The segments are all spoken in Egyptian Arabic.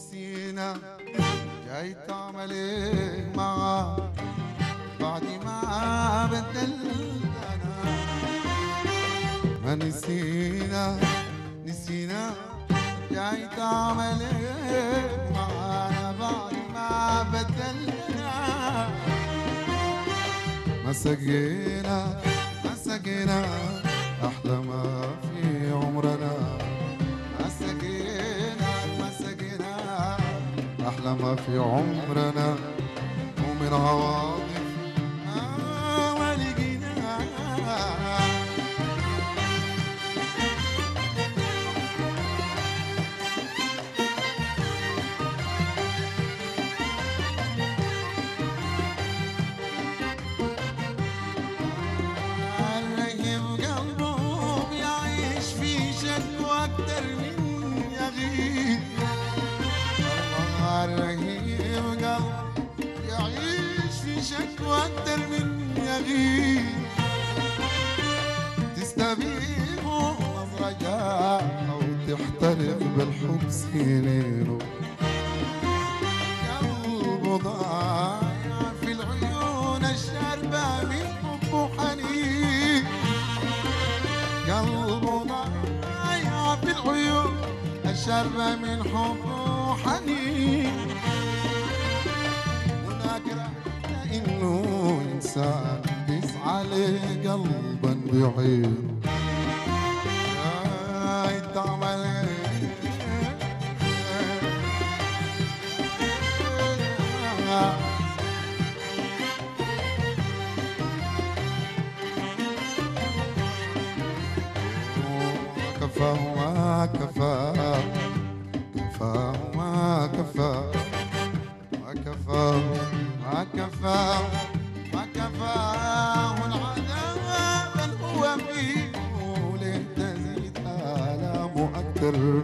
نسينا جاي تعمل ايه معاه بعد ما بدلت انا ما نسينا نسينا جاي تعمل ايه معانا بعد ما بدلنا ما سقينا ما سقينا احلى ما في عمرنا ما سقينا ما سقينا احلى ما في عمرنا ومن عواطف ما لقينا الرهيب قلبه يعيش في شكوى أكتر من يغيب الله الرهيب قلبه يعيش في شكوى أكتر من يغيب تستبيحه نظرة أو تحترق بالحب سنينه قلبه ضايع في العيون الشاربة من حب وحنين قلبه ضايع في العيون الشاربة من حب وحنين وناكر إنه إنسان بيسعى قلبا بعينه يا تعمل إيه كفاه ما كفاه كفاه ما كفاه ما كفاه ما كفاه ما كفاه العذاب بل هو فيه وليه تزيد آلامه أكتر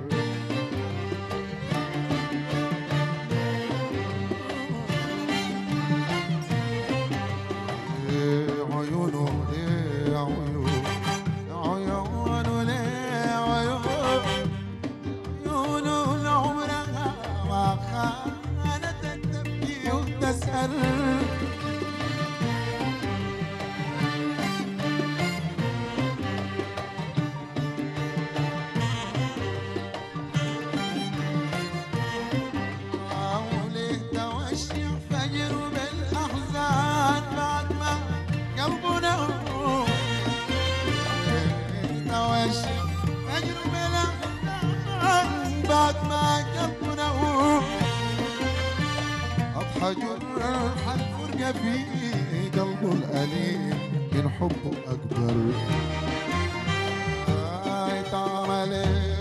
ليه عيونه ليه عيونه عيونه ليه عيونه عيونه لعمرها ما خانت تبكي وتسأل وليه توشي فجر بالأحزان بعد ما قلبه نور توشي فجر بالأحزان بعد ما قلبه نور أضحى جرح الفرقة في قلبه الأليم من حبه أكبر آي تعمل إيه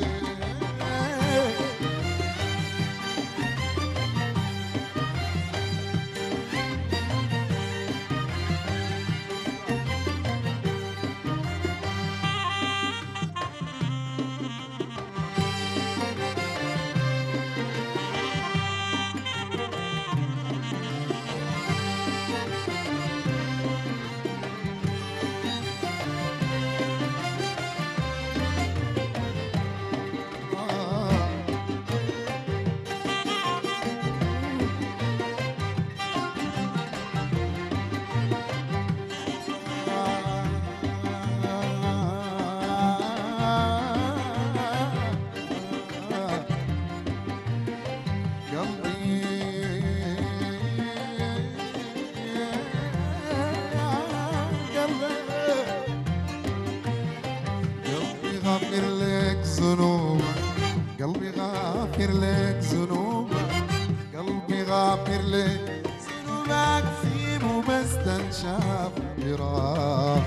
قلبي غافر لك ذنوب قلبي غافر لك ذنوب قلبي غافر لك ذنوبك سيبه بس تنشاف جراح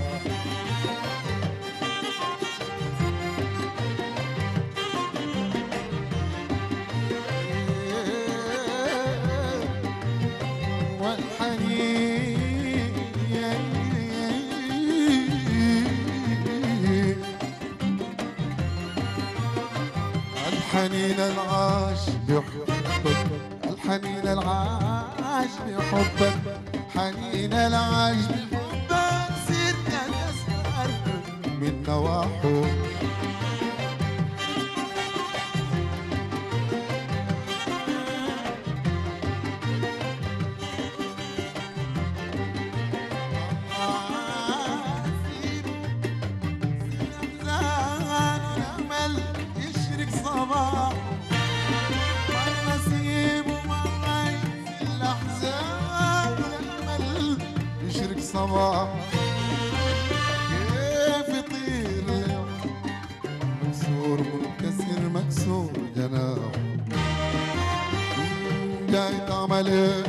والحنين الحنين العاش بحبك الحنين العاش بحبك حنين العاش بحبك صرت تسهر من نواحه الهوى كيف يطير اليوم مكسور منكسر مكسور جناح جاي تعمل ايه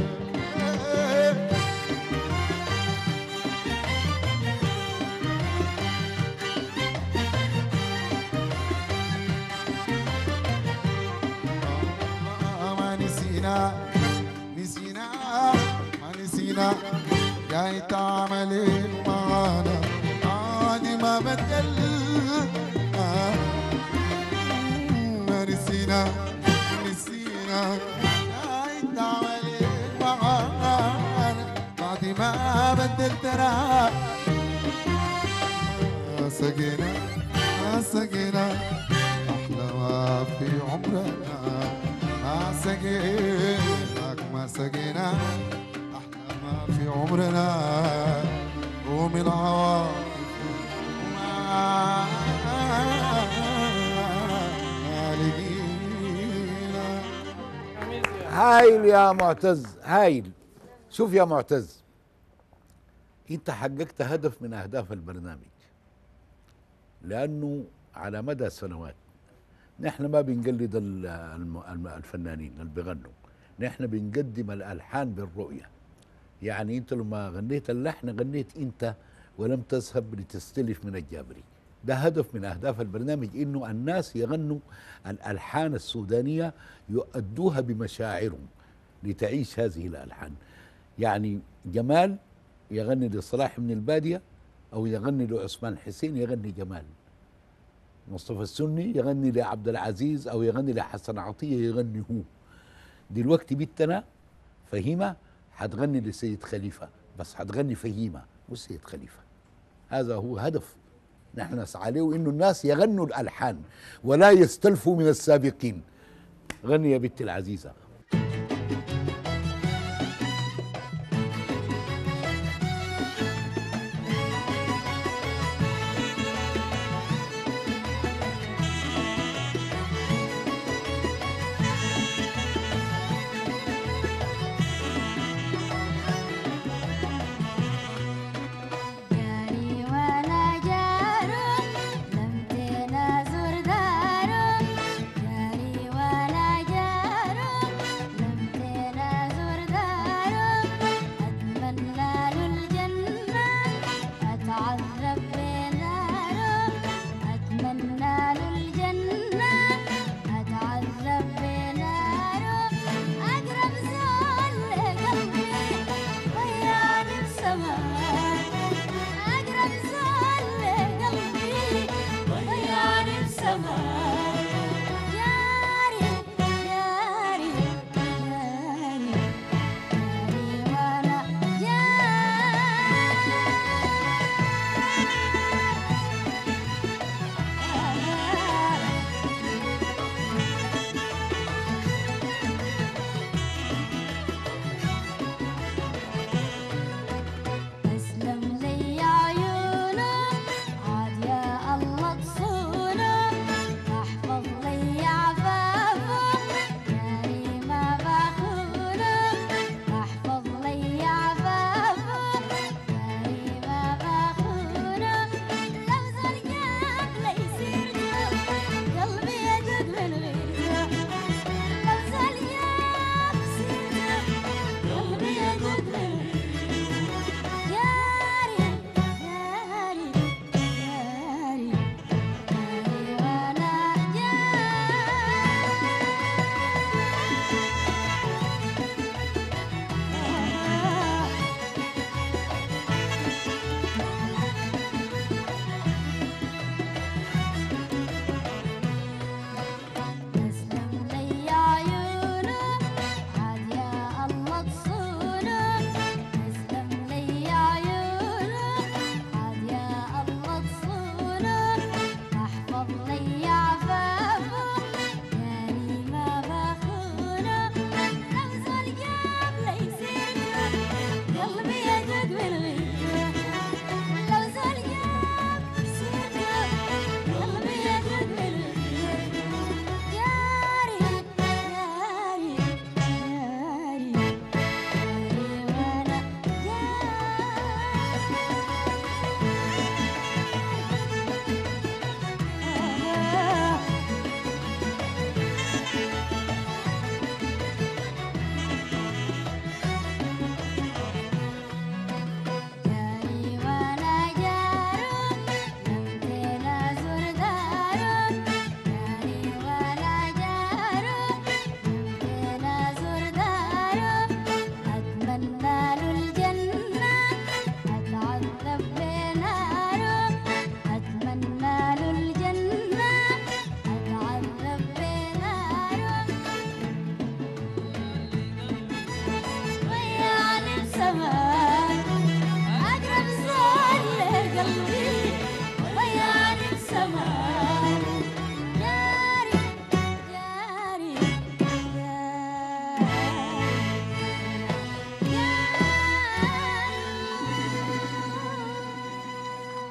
ما نسينا نسينا ما نسينا جاي تعمل ايه معانا عادي ما بدل آه. ما نسينا نسينا جاي تعمل ايه معانا عادي ما بدل ترى ما سقينا ما سقينا أحلى ما في عمرنا ما سقيناك ما سقينا أحلى ما في عمرنا قوم العواطف ما لقينا هايل يا معتز هايل شوف يا معتز انت حققت هدف من اهداف البرنامج لانه على مدى سنوات نحن ما بنقلد ال- الم- الم- الفنانين اللي بيغنوا نحن بنقدم الالحان بالرؤيه يعني انت لما غنيت اللحن غنيت انت ولم تذهب لتستلف من الجابري ده هدف من اهداف البرنامج انه الناس يغنوا الالحان السودانيه يؤدوها بمشاعرهم لتعيش هذه الالحان يعني جمال يغني لصلاح من الباديه او يغني لعثمان حسين يغني جمال مصطفى السني يغني لعبد العزيز او يغني لحسن عطيه يغني هو دلوقتي بنتنا فهيمه حتغني لسيد خليفه بس حتغني فهيمه مش سيد خليفه هذا هو هدف نحن نسعى له انه الناس يغنوا الالحان ولا يستلفوا من السابقين غني يا بنتي العزيزه جاري ولا جار لم تنازر دار جاري ولا جار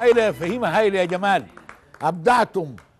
هايله يا فهيمه هايله يا جمال ابدعتم